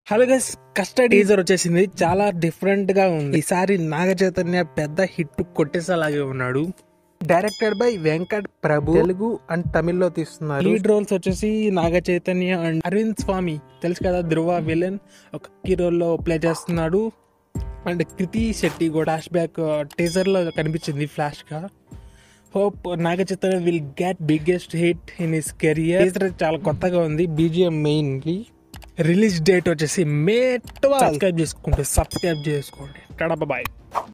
hello guys custard teaser వచ్చేసింది చాలా different గా ఉంది ఈసారి నాగ చైతన్య పెద్ద హిట్ కొట్టేసేలాగే ఉన్నాడు directed by Venkat Prabhu Telugu and తమిళ్లో తీస్తున్నారు లీడ్ రోల్స్ వచ్చేసి నాగ చైతన్య అండ్ అరవింద్ స్వామి తెలుసు కదా ధ్రువ విలన్ ఒక కీ రోల్ లో ప్లే చేస్తున్నాడు అండ్ కృతి శెట్టి కూడా ఫ్లాష్ బ్యాక్ టీజర్ లో కనిపించింది ఫ్లాష్ గా hope Naga Chaitanya will get biggest hit in his career teaser చాలా కొత్తగా ఉంది బీజిఎం మెయిన్లీ రిలీజ్ డేట్ వచ్చేసి మే ట్వెల్వ్ సబ్స్క్రైబ్ చేసుకుంటే సబ్స్క్రైబ్ చేసుకోండి టడా బాయ్